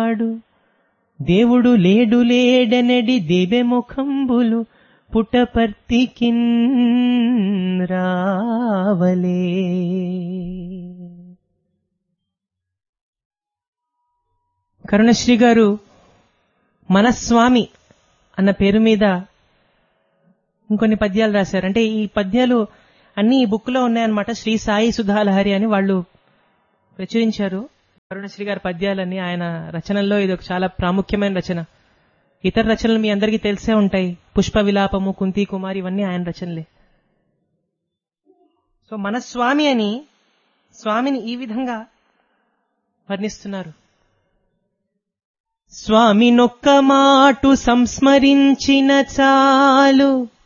రాడు దేవుడు లేడు లేడనడి దేవెముఖంబులు పుటపర్తికిన్ రావలే కరుణశ్రీ గారు మనస్వామి అన్న పేరు మీద ఇంకొన్ని పద్యాలు రాశారు అంటే ఈ పద్యాలు అన్ని ఈ బుక్ లో ఉన్నాయన్నమాట శ్రీ సాయి సుధాలహరి అని వాళ్ళు ప్రచురించారు కరుణశ్రీ గారి పద్యాలన్నీ ఆయన రచనల్లో ఇది ఒక చాలా ప్రాముఖ్యమైన రచన ఇతర రచనలు మీ అందరికీ తెలిసే ఉంటాయి పుష్ప విలాపము కుంతి కుమార్ ఇవన్నీ ఆయన రచనలే సో మన స్వామి అని స్వామిని ఈ విధంగా వర్ణిస్తున్నారు స్వామి నొక్క మాటు సంస్మరించిన చాలు